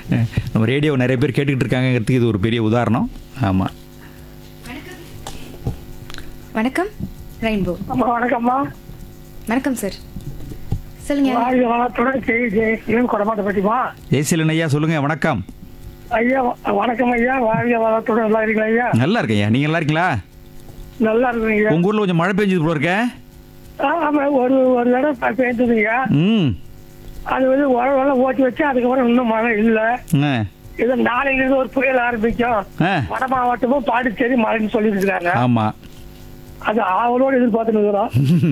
நம்ம ரேடியோ நிறைய பேர் கேட்டுக்கிட்டு இருக்காங்கிறதுக்கு இது ஒரு பெரிய உதாரணம் ஆமாம் வணக்கம் ரெயின்போ அம்மா வணக்கம்மா வணக்கம் சார் சொல்லுங்க வாழ்க வளத்துடன் ஜெய் ஜெய் சிவன் கொடமாட்ட பற்றிமா ஜெயசீலன் ஐயா சொல்லுங்கள் வணக்கம் ஐயா வ- வணக்கம் ஐயா வாழ்க வளத்துடன் நல்லா இருக்கீங்களா ஐயா நல்லா இருக்கேன் ஐயா நீங்கள் நல்லா இருக்கீங்களா நல்லா இருக்குங்க ஐயா உங்கள் ஊரில் கொஞ்சம் மழை பெஞ்சது போல இருக்க ஆ, ஆமா ஒரு ஒரு தடவை ப- பெய்ததுங்க ம் அது வந்து உழவெல்லாம் ஓட்டி வச்சு அதுக்கப்புறம் இன்னும் மழை இல்ல ஆ இது நாளையில இருந்து ஒரு புயல் ஆரம்பிக்கும் ஆ வட மாவட்டமும் பாண்டிச்சேரி மழைன்னு சொல்லிட்டு இருக்காங்க ஆமாம் அது ஆவலோடு எதிர்பார்த்துன்னு இருக்கிறோம்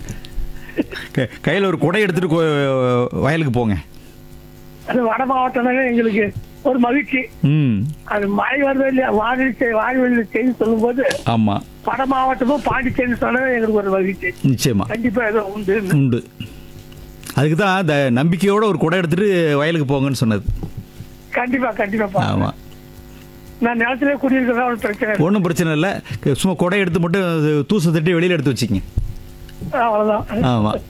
கையில் ஒரு குடை எடுத்துகிட்டு கோ- வயலுக்கு போங்க அது வட மாவட்டம் எங்களுக்கு ஒரு மகிழ்ச்சி ம் அது மழை வருது இல்லையா வானிலை செய்- வானிலை செய்தி சொல்லும் போது ஆமாம் வட மாவட்டமும் பாண்டிச்சேரி சொன்னது எங்களுக்கு ஒரு மகிழ்ச்சி நிச்சயமா கண்டிப்பா ஏதோ உண்டு உண்டு அதுக்கு தான் அந்த நம்பிக்கையோட ஒரு குடை எடுத்துட்டு வயலுக்கு போங்கன்னு சொன்னது கண்டிப்பா கண்டிப்பா ஆமாம் நான் நிலத்திலே குடியிருக்கிறதா ஒரு பிரச்சனை இல்லை. ஒன்றும் பிரச்சனை இல்லை சும்மா குடை எடுத்து மட்டும் அது தூசை தட்டி வெளியில் எடுத்து வச்சுங்க அவ்வளவுதான் ஆமாம்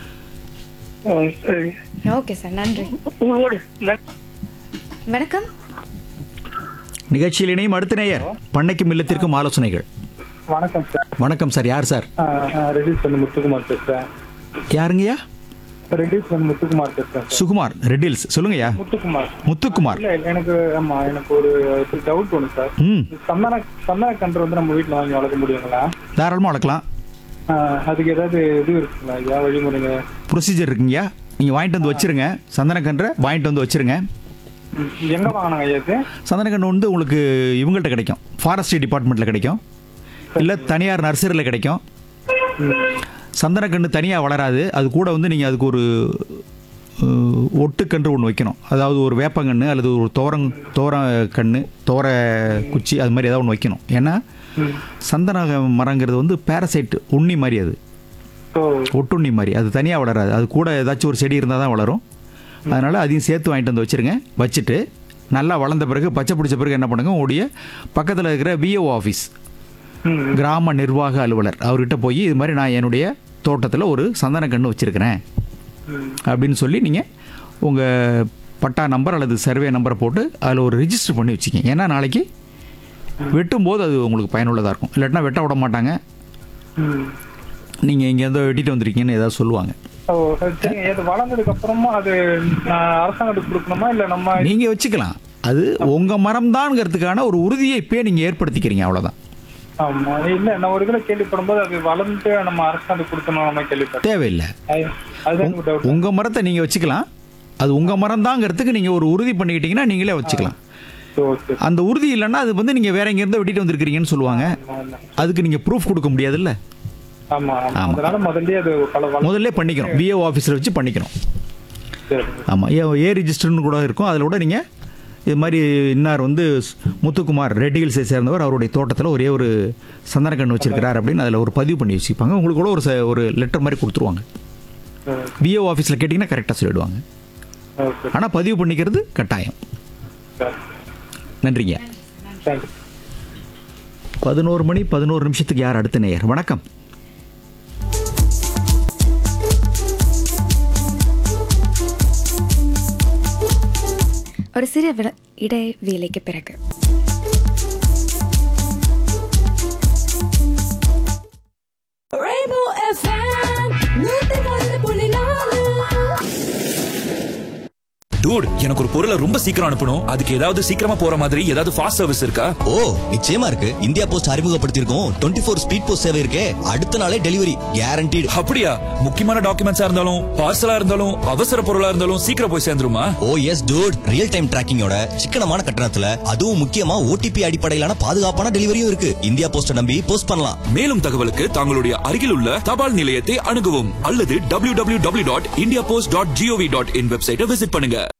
ஆ, சரி ஓகே சார் நன்றி உங்களோடு நன்றி. வணக்கம் நிகழ்ச்சியில் இணையும் அடுத்த நேயர் பண்ணைக்கும் இல்லத்திற்கும் ஆலோசனைகள் வணக்கம் சார் வணக்கம் சார் யார் சார் ரெடிஸ் வந்து முத்துக்குமார் பேசுறேன் யாருங்கய்யா ரெடிஸ் வந்து முத்துக்குமார் பேசுறேன் சார் சுகுமார் ரெட்டில்ஸ் சொல்லுங்கய்யா முத்துக்குமார் முத்துக்குமார் இல்ல எனக்கு ஆமா எனக்கு ஒரு டவுட் ஒன்று சார் ம் சந்தன சந்தன கன்று வந்து நம்ம வீட்டில் வாங்கி வளர்க்க முடியுங்களா தாராளமாக வளர்க்கலாம் ஆஹ் அதுக்கு ஏதாவது இது இருக்குங்களா ஐயா வழிமுறைங்க ப்ரொசீஜர் இருக்குங்கய்யா நீங்கள் வாங்கிட்டு வந்து வச்சிருங்க சந்தனக்கன்றை வாங்கிட்டு வந்து வச்சிருங்க ம், எங்க வாங்கினாங்க ஐயா இது சந்தனக்கன்று வந்து உங்களுக்கு இவங்கள்ட்ட கிடைக்கும் ஃபாரஸ்ட்ரி டிபார்ட்மெண்ட்டில் கிடைக்கும் இல்லை தனியார் நர்சரியில் கிடைக்கும் சந்தனக்கன்று தனியாக வளராது அது கூட வந்து நீங்கள் அதுக்கு ஒரு அஹ், ஒட்டுக்கன்று ஒன்று வைக்கணும் அதாவது ஒரு வேப்பங்கன்று அல்லது ஒரு தோரங் தோர கன்று தோர குச்சி அது மாதிரி ஏதாவது ஒன்று வைக்கணும் ஏன்னா சந்தன மரங்கிறது வந்து பேரசைட் உண்ணி மாதிரி அது ஸோ ஒட்டுண்ணி மாதிரி அது தனியாக வளராது அது கூட ஏதாச்சும் ஒரு செடி இருந்தால் தான் வளரும் அதனால் அதையும் சேர்த்து வாங்கிட்டு வந்து வச்சுருங்க வச்சுட்டு நல்லா வளர்ந்த பிறகு பச்சை பிடிச்ச பிறகு என்ன பண்ணுங்க உங்களுடைய பக்கத்தில் இருக்கிற விஓ ஆஃபீஸ் கிராம நிர்வாக அலுவலர் அவர்கிட்ட போய் இது மாதிரி நான் என்னுடைய தோட்டத்தில் ஒரு சந்தன கன்று வச்சுருக்கிறேன் அப்படின்னு சொல்லி நீங்கள் உங்கள் பட்டா நம்பர் அல்லது சர்வே நம்பரை போட்டு அதில் ஒரு ரிஜிஸ்டர் பண்ணி வச்சுக்கிங்க ஏன்னா நாளைக்கு வெட்டும்போது அது உங்களுக்கு பயனுள்ளதாக இருக்கும் இல்லாட்டினா வெட்ட விட மாட்டாங்க நீங்கள் இங்கேருந்து வெட்டிட்டு வந்திருக்கீங்கன்னு ஏதாவது சொல்லுவாங்க ஓ சரிங்க இது வளர்ந்ததுக்கு அப்புறமா அது ஆஹ், அரசாங்கத்துக்கு கொடுக்கணுமா இல்ல நம்ம நீங்கள் வச்சுக்கலாம் அது உங்கள் மரம் தான்ங்கிறதுக்கான ஒரு உறுதியை இப்போயே நீங்கள் ஏற்படுத்திக்கிறீங்க அவ்வளோதான் ஆமா இல்ல நான் ஒரு இதுல கேள்விப்படும் போது அது வளர்ந்து நம்ம அரசாங்கத்துக்கு கொடுக்கணும் நம்ம கேள்விப்பட்டேன் தேவையில்லை அது- அதுதான் டவுட் உங்கள் மரத்தை நீங்கள் வச்சுக்கலாம் அது உங்கள் மரம் தாங்கிறதுக்கு நீங்கள் ஒரு உறுதி பண்ணிக்கிட்டீங்கன்னா நீங்களே வச்சுக்கலாம் ஓகே அந்த உறுதி இல்லைன்னா அது வந்து நீங்கள் வேற எங்கேருந்து வெட்டிட்டு வந்திருக்கிறீங்கன்னு சொல்லுவாங்க அதுக்கு நீங்கள் ப்ரூஃப் கொடுக்க முடியாதுல்ல ஆமா ஆமா ஆமா. அதனால முதல்ல அது பல வள முதல்ல பண்ணிக்கணும் விஓ ஆஃபீஸில் வச்சு பண்ணிக்கணும் சரி. ஆமாம் ஏ ஏ ரிஜிஸ்டர்னு கூட இருக்கும் அதில் கூட நீங்கள் இது மாதிரி இன்னார் வந்து ஸ்- முத்துக்குமார் ரெட்டி ஹில்ஸை சேர்ந்தவர் அவருடைய தோட்டத்தில் ஒரே ஒரு சந்தனக்கன்று வச்சிருக்கிறார் அப்படின்னு அதில் ஒரு பதிவு பண்ணி வச்சுப்பாங்க உங்களுக்கு கூட ஒரு ச- ஒரு லெட்டர் மாதிரி கொடுத்துருவாங்க சரி. விஓ ஆஃபீஸில் கேட்டிங்கன்னா கரெக்டாக சொல்லிடுவாங்க ஓகே ஆனால் பதிவு பண்ணிக்கிறது கட்டாயம் சரி. நன்றிங்க தேங்க்யூ பதினோரு மணி பதினோரு நிமிஷத்துக்கு யார் அடுத்த நேயர் வணக்கம் ஒரு சிறிய விட- இடைவேளைக்கு பிறகு Rainbow FM, நூத்தி ஒன்று புள்ளி நாலு டூட் எனக்கு ஒரு பொருளை ரொம்ப சீக்கிரம் அனுப்பணும் அதுக்கு ஏதாவது சீக்கிரமா போற மாதிரி ஏதாவது ஃபாஸ்ட் சர்வீஸ் இருக்கா ஓ நிச்சயமா இருக்கு இந்தியா போஸ்ட் அறிமுகப்படுத்தியிருக்கோம் டுவெண்ட்டி ஃபோர் ஸ்பீட் போஸ்ட் சேவை இருக்கே அடுத்த நாளே டெலிவரி கேரண்டீடு அப்படியா முக்கியமான டாக்குமெண்ட்ஸா இருந்தாலும் பார்சலா இருந்தாலும் அவசர பொருளா இருந்தாலும் சீக்கிரம் போய் சேர்ந்துருமா oh yes dude real time டிராக்கிங்கோட சிக்கனமான கட்டணத்துல அதுவும் முக்கியமா ஓடிபி அடிப்படையிலான பாதுகாப்பான டெலிவரியும் இருக்கு இந்தியா போஸ்ட நம்பி போஸ்ட் பண்ணலாம் மேலும் தகவலுக்கு தங்களுடைய அருகில் உள்ள தபால் நிலையத்தை அணுகவும் அல்லது www.indiapost.gov.in டாட் வெப்சைட்டை விசிட் பண்ணுங்க